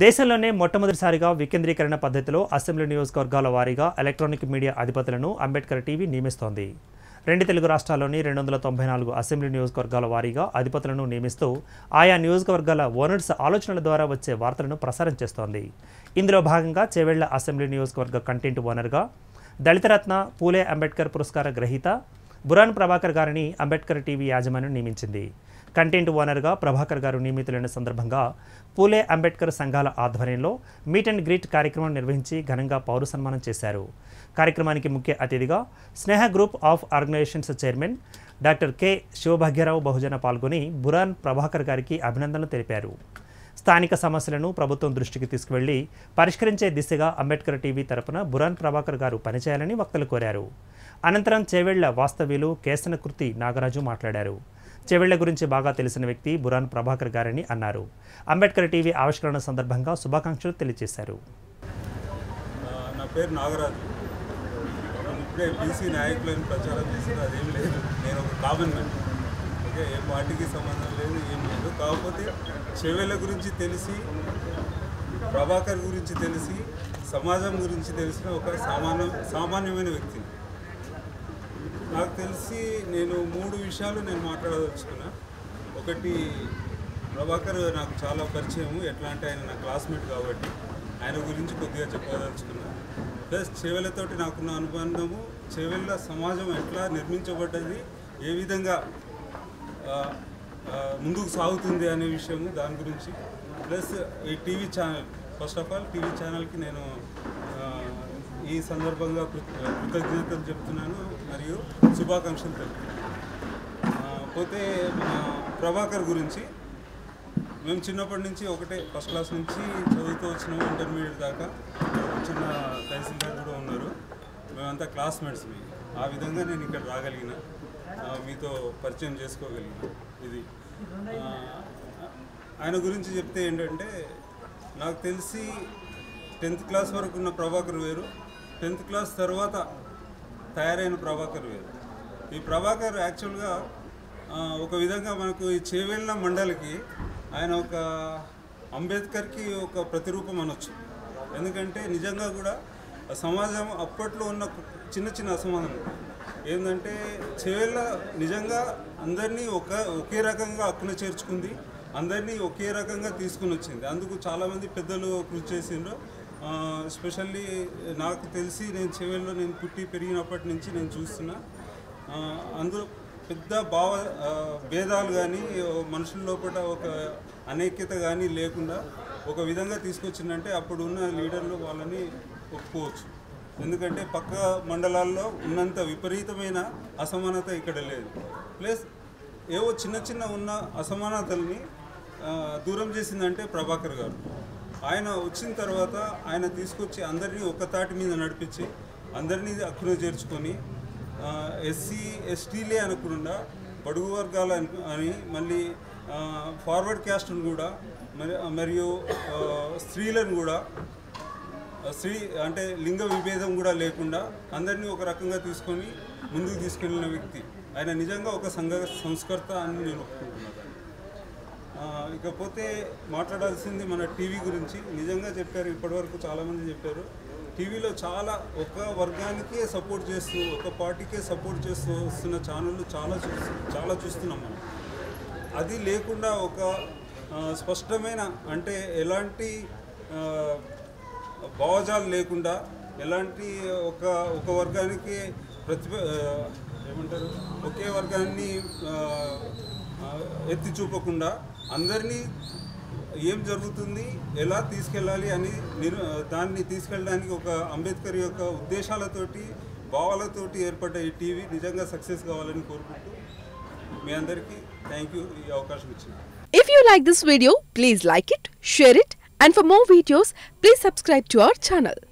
దేశంలోనే మొట్టమొదటిసారిగా వికేంద్రీకరణ పద్ధతిలో అసెంబ్లీ నియోజకవర్గాల వారీగా ఎలక్ట్రానిక్ మీడియా అధిపతులను అంబేద్కర్ టీవీ నియమిస్తోంది రెండు తెలుగు రాష్ట్రాల్లోని రెండు వందల తొంభై నాలుగు అసెంబ్లీ నియోజకవర్గాల వారీగా అధిపతులను నియమిస్తూ ఆయా నియోజకవర్గాల ఓనర్స్ ఆలోచనల ద్వారా వచ్చే వార్తలను ప్రసారం చేస్తోంది ఇందులో భాగంగా చేవెళ్ల అసెంబ్లీ నియోజకవర్గ కంటెంట్ ఓనర్గా దళితరత్న పూలే అంబేద్కర్ పురస్కార గ్రహీత బురాన్ ప్రభాకర్ గారిని అంబేద్కర్ టీవీ యాజమాన్యం నియమించింది కంటెంట్ ఓనర్గా ప్రభాకర్ గారు నియమితులైన సందర్భంగా పూలే అంబేద్కర్ సంఘాల ఆధ్వర్యంలో మీట్ అండ్ గ్రీట్ కార్యక్రమం నిర్వహించి ఘనంగా పౌర సన్మానం చేశారు కార్యక్రమానికి ముఖ్య అతిథిగా Sneha group of organisations chairman doctor K Shivabhagyarao బహుజన పాల్గొని బురాన్ ప్రభాకర్ గారికి అభినందనలు తెలిపారు స్థానిక సమస్యలను ప్రభుత్వం దృష్టికి తీసుకువెళ్లి పరిష్కరించే దిశగా అంబేద్కర్ టీవీ తరపున బురాన్ ప్రభాకర్ గారు పనిచేయాలని వక్తలు కోరారు అనంతరం చేవెళ్ల వాస్తవ్యులు కేసనకృతి నాగరాజు మాట్లాడారు చెవెళ్ల గురించి బాగా తెలిసిన వ్యక్తి బురాన్ ప్రభాకర్ గారని అన్నారు అంబేద్కర్ టీవీ ఆవిష్కరణ సందర్భంగా శుభాకాంక్షలు తెలియజేశారు ఆ, నా పేరు నాగరాజు నేను ఇప్పుడే బీసీ నాయకులను ప్రచారం చేసిన అదేం లేదు నేను ఒక కామన్ మ్యాన్ ఓకే ఏ పార్టీకి సంబంధం లేదు ఏం లేదు కాకపోతే చెవెళ్ళ గురించి తెలిసి ప్రభాకర్ గురించి తెలిసి సమాజం గురించి తెలిసిన ఒక సామాన్య సామాన్యమైన వ్యక్తిని నాకు తెలిసి నేను మూడు విషయాలు నేను మాట్లాడదలుచుకున్నా ఒకటి ప్రభాకర్ నాకు చాలా పరిచయం ఎట్లా అంటే ఆయన నా క్లాస్మేట్ కాబట్టి ఆయన గురించి కొద్దిగా చెప్పదలుచుకున్నా ప్లస్ చెవెళ్ళతోటి నాకున్న అనుబంధము చెవెళ్ళ సమాజం ఎట్లా నిర్మించబడ్డది ఏ విధంగా ఆ, ఆ, ముందుకు సాగుతుంది అనే విషయము దాని గురించి ప్లస్ ఈ TV channel first of all TV ఛానల్కి నేను ఆ, ఈ సందర్భంగా కృ- కృతజ్ఞతలు చెప్తున్నాను మరియు శుభాకాంక్షలు తెలుపుతున్నాను ఆ, పోతే మన ప్రభాకర్ గురించి మేము చిన్నప్పటి నుంచి ఒకటే ఫస్ట్ క్లాస్ నుంచి చదువుతూ వచ్చినాము ఇంటర్మీడియట్ దాకా చిన్న తహసీల్దార్ కూడా ఉన్నారు మేమంతా క్లాస్మేట్స్ మీ ఆ విధంగా నేను ఇక్కడ రాగలిగిన ఆ, మీతో పరిచయం చేసుకోగలిగిన ఇది ఆ, ఆయన గురించి చెప్తే ఏంటంటే నాకు తెలిసి టెన్త్ క్లాస్ వరకు ఉన్న ప్రభాకర్ వేరు టెన్త్ క్లాస్ తర్వాత తయారైన ప్రభాకర్ వేరు ఈ ప్రభాకర్ యాక్చువల్గా ఆ, ఒక విధంగా మనకు ఈ చేవెళ్ళ మండలికి ఆయన ఒక అంబేద్కర్కి ఒక ప్రతిరూపం అనొచ్చు ఎందుకంటే నిజంగా కూడా ఆ సమాజం అప్పట్లో ఉన్న చిన్న చిన్న అసమాధానం ఏంటంటే చేవెళ్ళ నిజంగా అందరినీ ఒక ఒకే రకంగా హక్కున చేర్చుకుంది అందరినీ ఒకే రకంగా తీసుకుని వచ్చింది అందుకు చాలామంది పెద్దలు కృషి చేసిండ్రు ఎస్పెషల్లీ నాకు తెలిసి నేను చెవెల్లో నేను పుట్టి పెరిగినప్పటి నుంచి నేను చూస్తున్నా ఆ, అందులో పెద్ద భావ ఆ, భేదాలు కానీ మనుషుల లోపల ఒక అనైక్యత కానీ లేకుండా ఒక విధంగా తీసుకొచ్చిందంటే అప్పుడు ఉన్న లీడర్లు వాళ్ళని ఒప్పుకోవచ్చు ఎందుకంటే పక్క మండలాల్లో ఉన్నంత విపరీతమైన అసమానత ఇక్కడ లేదు ప్లస్ ఏవో చిన్న చిన్న ఉన్న అసమానతల్ని ఆ, దూరం చేసిందంటే ప్రభాకర్ గారు ఆయన వచ్చిన తర్వాత ఆయన తీసుకొచ్చి అందరినీ ఒక తాటి మీద నడిపించి అందరినీ హక్కున చేర్చుకొని ఎస్సీ ఎస్టీలే అనకుండా బడుగు వర్గాలు అను- అని మళ్ళీ ఆ, ఫార్వర్డ్ క్యాస్ట్ను కూడా మరి మరియు ఆ, స్త్రీలను కూడా ఆ, స్త్రీ అంటే లింగ విభేదం కూడా లేకుండా అందరినీ ఒక రకంగా తీసుకొని ముందుకు తీసుకెళ్ళిన వ్యక్తి ఆయన నిజంగా ఒక సంఘ సంస్కర్త అని నేను ఒప్పుకుంటున్నాను ఆ, ఇకపోతే మాట్లాడాల్సింది మన టీవీ గురించి నిజంగా చెప్పారు ఇప్పటివరకు చాలామంది చెప్పారు టీవీలో చాలా ఒక వర్గానికే సపోర్ట్ చేస్తూ ఒక పార్టీకే సపోర్ట్ చేస్తూ వస్తున్న ఛానళ్ళు చాలా చూస్తూ చాలా చూస్తున్నాం మనం అది లేకుండా ఒక ఆ, స్పష్టమైన అంటే ఎలాంటి ఆ, భావజాలు లేకుండా ఎలాంటి ఒక ఒక వర్గానికి ప్రతిభ ఆ, ఏమంటారు ఒకే వర్గాన్ని ఆ, ఆ, ఎత్తి చూపకుండా అందరినీ ఏం జరుగుతుంది ఎలా తీసుకెళ్ళాలి అని నిర్ దాన్ని తీసుకెళ్ళడానికి ఒక అంబేద్కర్ యొక్క ఉద్దేశాలతోటి భావాలతోటి ఏర్పడ్డ ఈ టీవీ నిజంగా సక్సెస్ కావాలని కోరుకుంటూ మీ అందరికీ థ్యాంక్ యూ ఈ అవకాశం ఇచ్చింది If you like this video, please like it, share it, and for more videos, please subscribe to our channel.